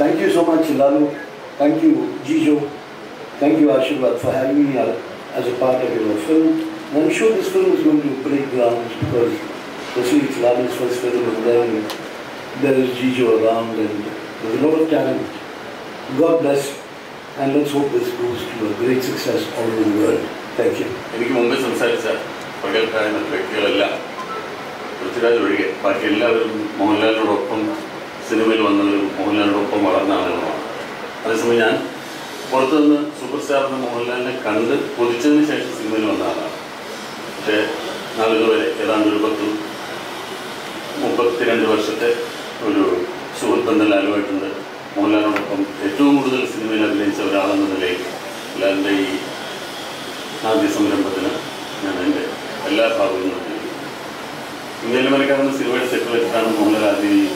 Thank you so much, Lalu. Thank you, Jijo. Thank you, Ashirwad, for having me uh, as a part of your film. And I'm sure this film is going to break grounds because firstly it's Lalu's first film and then there is Jijo around and there's a lot of talent. God bless and let's hope this goes to a great success all over the world. Thank you. എനിക്ക് മുമ്പ് സംസാരിച്ച പകൽക്കായ മറ്റ് വ്യക്തികളെല്ലാം പൃഥ്വിരാജ് ഒഴികെ ബാക്കി എല്ലാവരും മോഹൻലാലിനോടൊപ്പം സിനിമയിൽ വന്നവരും മോഹൻലാലിനോടൊപ്പം വളർന്ന ആളുകളുമാണ് അതേസമയം ഞാൻ പുറത്തു നിന്ന് സൂപ്പർ സ്റ്റാർ എന്ന മോഹൻലാലിനെ കണ്ട് കൊതിച്ചതിന് ശേഷം സിനിമയിൽ വന്ന ആളാണ് പക്ഷേ നാളിതുവരെ ഏതാണ്ട് ഒരു പത്ത് മുപ്പത്തിരണ്ട് വർഷത്തെ ഒരു സുഹൃത്ത് ബന്ധം ലാലുമായിട്ടുണ്ട് മോഹൻലാലിനോടൊപ്പം ഏറ്റവും കൂടുതൽ സിനിമയിൽ അഭിനയിച്ച ഒരാളെന്ന നിലയിൽ ലാലിൻ്റെ ഈ ആദ്യ സംരംഭത്തിന് ഞാൻ എൻ്റെ എല്ലാ ഭാഗങ്ങളും നൽകി ഇന്ത്യയിലെ മലക്കാരൻ സിനിമയുടെ സെറ്റ് വെച്ചിട്ടാണ് മോഹൻലാൽ ആദ്യം ഈ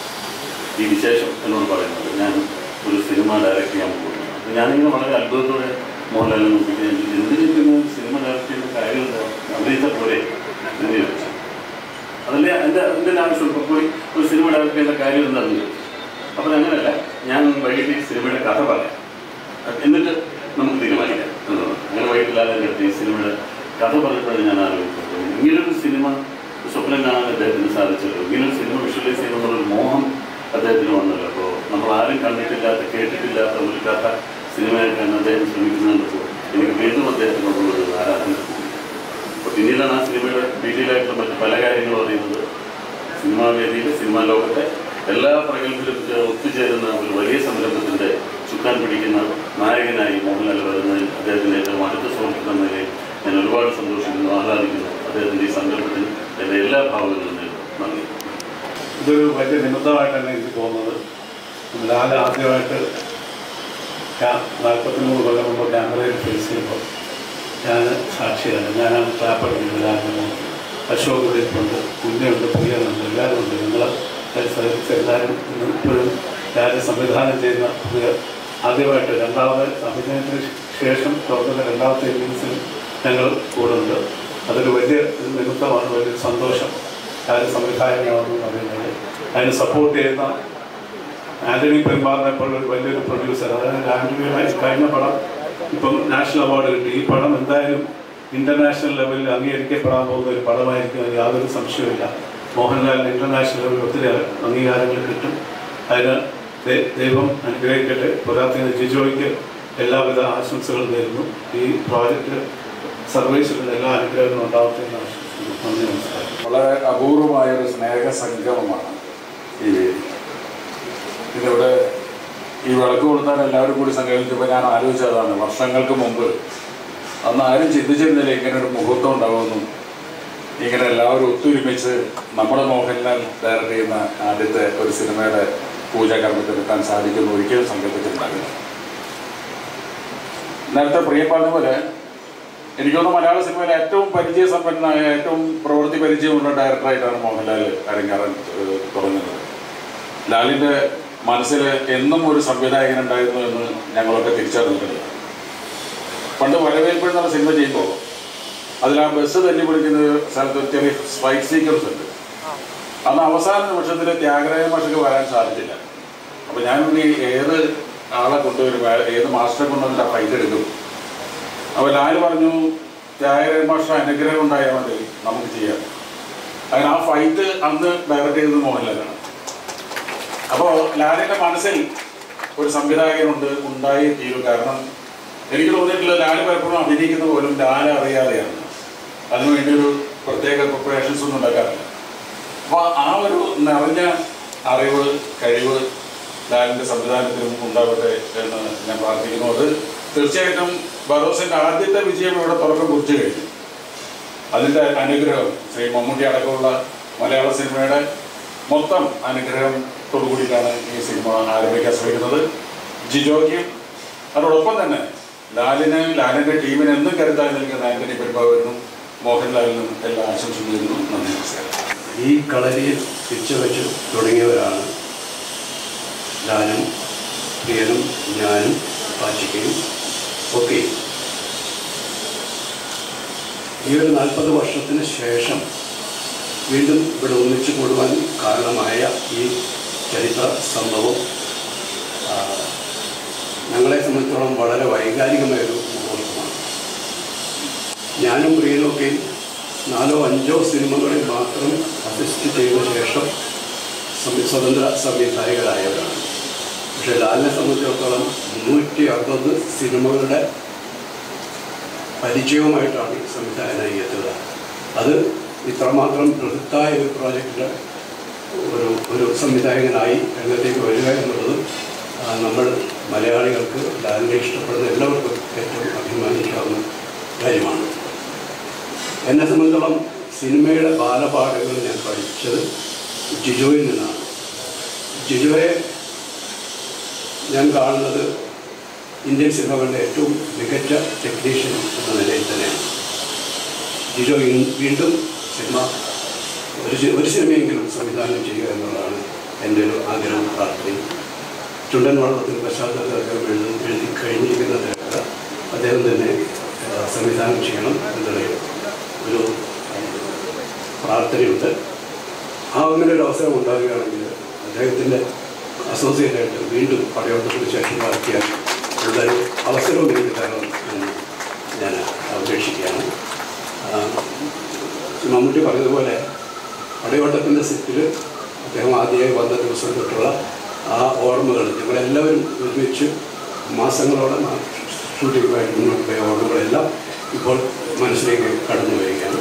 ഈ വിശേഷം എന്നോട് പറയുന്നത് ഞാൻ ഒരു സിനിമ ഡയറക്റ്റ് ചെയ്യാൻ പോകുന്നു അപ്പോൾ ഞാനിങ്ങനെ വളരെ അത്ഭുതത്തോടെ മോഹൻലാലിനെ നോക്കിയിട്ട് എന്തിനും സിനിമ ഡയറക്റ്റ് ചെയ്യുന്ന കാര്യം എന്താ അഭിനയിച്ച പോലെ എന്ന് ചോദിച്ചു അതല്ലേ എൻ്റെ അതിൻ്റെ ആവശ്യം ഇപ്പോൾ പോയി ഒരു സിനിമ ഡയറക്റ്റ് ചെയ്യുന്ന കാര്യം എന്താണെന്ന് ചോദിച്ചു അപ്പോൾ അങ്ങനെയല്ല ഞാൻ വൈകിട്ട് ഈ സിനിമയുടെ കഥ പറയാം എന്നിട്ട് നമുക്ക് തീരുമാനിക്കാം എന്നുള്ളത് അങ്ങനെ വൈകിട്ടില്ലാതെ അടുത്ത് ഈ സിനിമയുടെ കഥ പറഞ്ഞപ്പോഴാണ് ഞാൻ ആലോചിച്ചത് ഇങ്ങനൊരു സിനിമ സ്വപ്നം കാണാൻ അദ്ദേഹത്തിന് സാധിച്ചല്ലോ ഇങ്ങനൊരു സിനിമ വിഷ്വലൈസ് ചെയ്യുന്നൊരു മോഹം അദ്ദേഹത്തിന് വന്നല്ലോ അപ്പോൾ നമ്മൾ ആരും കണ്ടിട്ടില്ലാത്ത കേട്ടിട്ടില്ലാത്ത ഒരു കഥ സിനിമയാക്കാൻ അദ്ദേഹം ശ്രമിക്കുന്നുണ്ടപ്പോൾ എനിക്ക് വീണ്ടും അദ്ദേഹത്തിനോടുള്ള ഒരു ആരാധന കൂടി അപ്പോൾ പിന്നീടാണ് ആ സിനിമയുടെ ഡീറ്റെയിൽ ആയിട്ടുള്ള മറ്റ് പല കാര്യങ്ങളും അറിയുന്നത് സിനിമാ വേദിയിൽ സിനിമാ ലോകത്തെ എല്ലാ പ്രഗത്ഭരും ചേ- ഒത്തുചേരുന്ന ഒരു വലിയ സംരംഭത്തിൻ്റെ ചുക്കാൻ പിടിക്കുന്ന നായകനായി മോഹൻലാൽ വരുന്നതിൽ അദ്ദേഹത്തിൻ്റെ ഏറ്റവും അടുത്ത സുഹൃത്ത് എന്ന നിലയിൽ ഞാൻ ഒരുപാട് സന്തോഷിക്കുന്നു ആഹ്ലാദിക്കുന്നു അദ്ദേഹത്തിൻ്റെ ഈ സംരംഭത്തിന് എൻ്റെ എല്ലാ ഭാവങ്ങളും നേരുന്നു നന്ദി ഇതൊരു വലിയ നിമിത്തമായിട്ടാണ് എനിക്ക് തോന്നുന്നത് ലാൽ ആദ്യമായിട്ട് നാൽപ്പത്തി മൂന്ന് കൊല്ലം മുമ്പ് ക്യാമറയിൽ ഫേസ് ചെയ്യുമ്പോൾ ഞാൻ സാക്ഷിയാണ് ഞാനാണ് ട്രാപ്പ് അടിക്കുന്നത് ലാലിന് അശോക് ഇവിടെ ഇരിപ്പുണ്ട് കുഞ്ഞുണ്ട് പ്രിയനുണ്ട് എല്ലാവരും ഉണ്ട് നിങ്ങൾ സഹകരിച്ച എല്ലാവരും ഇന്ന് ഇപ്പോഴും ലാല് സംവിധാനം ചെയ്യുന്ന പുതിയ ആദ്യമായിട്ട് രണ്ടാമത് അഭിനയത്തിന് ശേഷം തുറക്കുന്ന രണ്ടാമത്തെ ഇന്നിങ്സിൽ ഞങ്ങൾ കൂടുണ്ട് അതൊരു വലിയ ഒരു നിമിത്തമാണ് വലിയൊരു സന്തോഷം ലാല് സംവിധായകനാണെന്ന് പറയുന്നത് അതിന് സപ്പോർട്ട് ചെയ്യുന്ന ആന്റണി പെരുമാറിനെ പോലുള്ള ഒരു വലിയൊരു പ്രൊഡ്യൂസർ അതായത് ആന്റണിയുമായി കഴിഞ്ഞ പടം ഇപ്പം നാഷണൽ അവാർഡ് കിട്ടി ഈ പടം എന്തായാലും ഇന്റർനാഷണൽ ലെവലിൽ അംഗീകരിക്കപ്പെടാൻ പോകുന്ന ഒരു പടമായിരിക്കും അതിന് യാതൊരു സംശയവുമില്ല മോഹൻലാലിന് ഇന്റർനാഷണൽ ലെവലിൽ ഒത്തിരി അംഗീകാരങ്ങൾ കിട്ടും അതിന് ദൈ- ദൈവം അനുഗ്രഹിക്കട്ടെ പോരാത്തിന് ജിജോയ്ക്ക് എല്ലാവിധ ആശംസകളും നേരുന്നു ഈ പ്രോജക്റ്റ് സർവീസിലുള്ള എല്ലാ അനുഗ്രഹങ്ങളും ഉണ്ടാവട്ടെ എന്ന് ആശംസിക്കുന്നു നന്ദി നമസ്കാരം വളരെ അപൂർവമായ ഒരു സ്നേഹ സംഗമമാണ് ഈ വേദി ഇതിവിടെ ഈ വിളക്ക് കൊടുത്താൽ എല്ലാവരും കൂടി സംഘടിച്ചപ്പോൾ ഞാൻ ആലോചിച്ചതാണ് വർഷങ്ങൾക്ക് മുമ്പ് അന്ന് ആരും ചിന്തിച്ചിരുന്നില്ല ഇങ്ങനെ ഒരു മുഹൂർത്തം ഉണ്ടാകുമെന്നും ഇങ്ങനെ എല്ലാവരും ഒത്തൊരുമിച്ച് നമ്മുടെ മോഹൻലാൽ ഡയറക്റ്റ് ചെയ്യുന്ന ആദ്യത്തെ ഒരു സിനിമയുടെ പൂജാകർമ്മത്തിലെത്താൻ സാധിക്കുമെന്ന് ഒരിക്കലും സങ്കല്പിച്ചിട്ടുണ്ടാകില്ല നേരത്തെ പ്രിയം പറഞ്ഞ പോലെ എനിക്ക് തോന്നുന്നു മലയാള സിനിമയിലെ ഏറ്റവും പരിചയസമ്പന്നനായ ഏറ്റവും പ്രവൃത്തി പരിചയമുള്ള ഡയറക്ടറായിട്ടാണ് മോഹൻലാൽ അരങ്ങേറാൻ ഏഹ്, തുടങ്ങുന്നത് ലാലിൻ്റെ മനസ്സിൽ എന്നും ഒരു സംവിധായകൻ ഉണ്ടായിരുന്നു എന്ന് ഞങ്ങളൊക്കെ തിരിച്ചറിഞ്ഞിട്ടുണ്ട് പണ്ട് വരവേൽപ്പ് എന്നുള്ള സിനിമ ചെയ്യുമ്പോൾ അതിൽ ആ ബസ് തല്ലി പിടിക്കുന്ന ഒരു സ്ഥലത്ത് ഒരു ചെറിയ ഫൈറ്റ് സീക്വൻസ് ഉണ്ട് അന്ന് അവസാന നിമിഷത്തിൽ ത്യാഗരായ മാഷക്ക് വരാൻ സാധിച്ചില്ല അപ്പോൾ ഞാൻ ഇനി ഏത് ആളെ കൊണ്ടുവരും ആ- ഏത് മാസ്റ്ററെ കൊണ്ടുവന്നിട്ട് ആ ഫൈറ്റ് എടുക്കും അപ്പോൾ ലാല് പറഞ്ഞു ത്യാഗരായ മാഷ അനുഗ്രഹം ഉണ്ടായാൽ മതി നമുക്ക് ചെയ്യാം അങ്ങനെ ആ ഫൈറ്റ് അന്ന് ഡയറക്റ്റ് ചെയ്തത് മോഹൻലാലാണ് അപ്പോൾ ലാലിൻ്റെ മനസ്സിൽ ഒരു സംവിധായകനുണ്ട് ഉണ്ടായി തീരും കാരണം എനിക്ക് തോന്നിയിട്ടുള്ള ലാല് പലപ്പോഴും അഭിനയിക്കുന്ന പോലും ലാല് അറിയാതെയാണ് അതിനുവേണ്ടി ഒരു പ്രത്യേക പ്രിപ്പറേഷൻസ് ഒന്നും ഉണ്ടാക്കാറില്ല അപ്പോൾ ആ ഒരു നിറഞ്ഞ അറിവ് കഴിവ് ലാലിൻ്റെ സംവിധാനത്തിലും ഉണ്ടാവട്ടെ എന്ന് ഞാൻ പ്രാർത്ഥിക്കുന്നു അത് തീർച്ചയായിട്ടും ബറോസിൻ്റെ ആദ്യത്തെ വിജയം ഇവിടെ തുടക്കം കുറിച്ച് കഴിഞ്ഞു അതിൻ്റെ അനുഗ്രഹം ശ്രീ മമ്മൂട്ടി അടക്കമുള്ള മലയാള സിനിമയുടെ മൊത്തം അനുഗ്രഹത്തോടു കൂടിയിട്ടാണ് ഈ സിനിമ ആരംഭിക്കാൻ ശ്രമിക്കുന്നത് ജിജോയ്ക്കും അതോടൊപ്പം തന്നെ ലാലിന് ലാലിൻ്റെ ടീമിന് എന്നും കരുതാൻ നിൽക്കുന്ന ആന്റണി പെരുമ്പാവൂരിനും മോഹൻലാലിനും എല്ലാ ആശംസ നേരുന്നു നന്ദി നമസ്കാരം ഈ കളരിയിൽ പിച്ചവെച്ച് തുടങ്ങിയവരാണ് ഞാനും പ്രിയനും ഞാനും പാച്ചിക്കയും ഒക്കെ ഈ ഒരു നാൽപ്പത് വർഷത്തിന് ശേഷം വീണ്ടും ഇവിടെ ഒന്നിച്ചു കൂടുവാൻ കാരണമായ ഈ ചരിത്ര സംഭവം സംബന്ധിച്ചോളം വളരെ വൈകാരികമായ ഒരു മുഹൂർത്തമാണ് ഞാനും പ്രിയനൊക്കെ നാലോ അഞ്ചോ സിനിമകളിൽ മാത്രം അസിസ്റ്റ് ചെയ്ത ശേഷം സംവി- സ്വതന്ത്ര സംവിധായകരായവരാണ് പക്ഷേ ലാലിനെ സംബന്ധിച്ചിടത്തോളം മുന്നൂറ്റി അറുപത് സിനിമകളുടെ പരിചയവുമായിട്ടാണ് ഈ സംവിധായകനായി എത്തുക അത് ഇത്രമാത്രം ബൃഹത്തായ ഒരു പ്രോജക്റ്റിൻ്റെ ഒരു ഒരു സംവിധായകനായി രംഗത്തേക്ക് വരിക എന്നുള്ളത് ആ, നമ്മൾ മലയാളികൾക്ക് ലാലിനെ ഇഷ്ടപ്പെടുന്ന എല്ലാവർക്കും ഏറ്റവും അഭിമാനിക്കാവുന്ന കാര്യമാണ് എന്നെ സംബന്ധിച്ചോളം സിനിമയുടെ ബാലപാഠങ്ങൾ ഞാൻ പഠിച്ചത് ജിജോയിൽ നിന്നാണ് ജിജോയെ ഞാൻ കാണുന്നത് ഇന്ത്യൻ സിനിമകളുടെ ഏറ്റവും മികച്ച ടെക്നീഷ്യൻ എന്ന നിലയിൽ തന്നെയാണ് ജിജോ ഇൻ- വീണ്ടും സിനിമ ഒരു സി- ഒരു സിനിമയെങ്കിലും സംവിധാനം ചെയ്യുക എന്നുള്ളതാണ് എൻ്റെ ഒരു ആഗ്രഹവും പ്രാർത്ഥനയും ചുണ്ടൻ വള്ളത്തിൽ പശ്ചാത്തലത്തിൽ എഴുതി എഴുതി കഴിഞ്ഞിരിക്കുന്ന തിരക്കഥ അദ്ദേഹം തന്നെ ആ, സംവിധാനം ചെയ്യണം എന്നുള്ള ഒരു പ്രാർത്ഥനയുണ്ട് ആ അങ്ങനെ ഒരു അവസരം ഉണ്ടാകുകയാണെങ്കിൽ അദ്ദേഹത്തിൻ്റെ അസോസിയേറ്റ് ആയിട്ട് വീണ്ടും പടയോട്ടത്തിന് ശേഷം ബാക്കിയാൽ ഉള്ളൊരു അവസരവും എനിക്ക് തരണം എന്ന് ഞാൻ അപേക്ഷിക്കുകയാണ് ആ, മമ്മൂട്ടി പറഞ്ഞതുപോലെ പടയോട്ടത്തിൻ്റെ സെറ്റിൽ അദ്ദേഹം ആദ്യമായി വന്ന ദിവസം തൊട്ടുള്ള ആ ഓർമ്മകൾ ഞങ്ങളെല്ലാവരും ഒരുമിച്ച് മാസങ്ങളോടെ ഷൂട്ടിങ്ങുമായിട്ട് മുന്നോട്ട് പോയ ഓർമ്മകളെല്ലാം ഇപ്പോൾ മനസ്സിലേക്ക് കടന്നു വരികയാണ്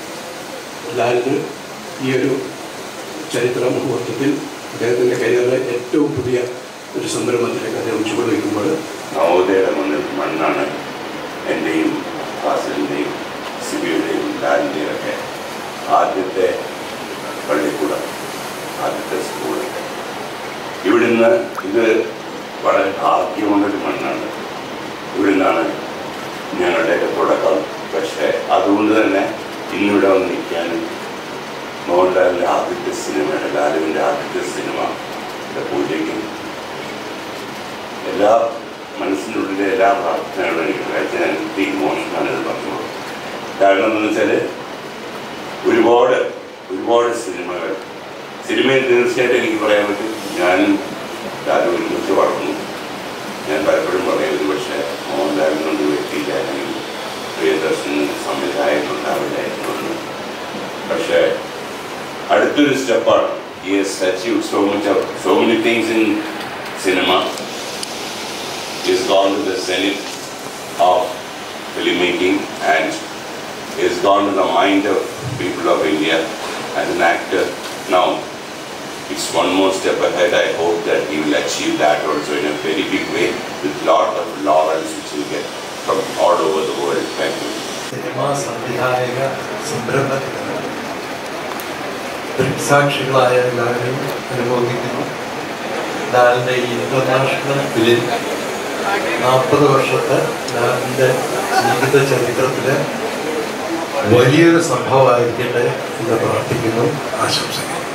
ലാലിന് ഈ ഒരു ചരിത്ര മുഹൂർത്തത്തിൽ അദ്ദേഹത്തിൻ്റെ കരിയറിലെ ഏറ്റവും പുതിയ ഒരു സംരംഭത്തിലേക്ക് അദ്ദേഹം ചുവടുവയ്ക്കുമ്പോൾ നവോദയയുടെ മണ്ണിൽ മണ്ണാണ് എൻ്റെയും ഫാസിലിൻ്റെയും സിബിയുടെയും ലാലിൻ്റെയും ഒക്കെ ആദ്യത്തെ പള്ളിക്കൂടം ആദ്യത്തെ സ്കൂൾ ഇവിടുന്ന് ഇത് വളരെ ഭാഗ്യമുള്ളൊരു മണ്ണാണ് ഇവിടുന്നാണ് ഞങ്ങളുടെയൊക്കെ തുടക്കം പക്ഷേ അതുകൊണ്ട് തന്നെ ഇന്നിവിടെ വന്ന് നിൽക്കാനും മോഹൻലാലിൻ്റെ ആദ്യത്തെ സിനിമയുടെ ലാലുവിൻ്റെ ആദ്യത്തെ സിനിമ പൂജയ്ക്കും എല്ലാ മനസ്സിൻ്റെ ഉള്ളിലെ എല്ലാ പ്രാർത്ഥനകളും എനിക്ക് കഴിച്ച ഞാൻ ഇമോഷനാണ് ഇത് പറഞ്ഞത് കാരണം എന്താണെന്ന് വെച്ചാൽ ഒരുപാട് ഒരുപാട് സിനിമകൾ സിനിമയിൽ തീർച്ചയായിട്ടും എനിക്ക് പറയാൻ പറ്റും ഞാനും ലാലും ഒരുമിച്ച് വളർന്നു ഞാൻ പലപ്പോഴും പറയുന്നത് പക്ഷേ മോഹൻലാലിനൊന്നും വ്യക്തിയില്ല അല്ലെങ്കിൽ പ്രിയദർശന് സംവിധായകൻ ഉണ്ടാവില്ലായിരുന്നു എന്ന്. പക്ഷേ അടുത്തൊരു സ്റ്റെപ്പാണ് ഈ has achieved so much of so many things in cinema is gone to the zenith of filmmaking and is gone to the mind of people of India as an actor. Now, it's one more step ahead. I hope that he will achieve that also in a very big way with lot of laurels which will get from all over the world. Thank you. Cinema സംവിധായക സംരംഭത്തിന് ദൃക്സാക്ഷികളായ എല്ലാവരും അനുഭവിക്കുന്നു ലാലിൻ്റെ ഈ international film നാൽപ്പത് വർഷത്തെ ലാലിൻ്റെ ജീവിത ചരിത്രത്തിലെ വലിയൊരു സംഭവമായിരിക്കട്ടെ എന്ന് പ്രാർത്ഥിക്കുന്നു ആശംസിക്കുന്നു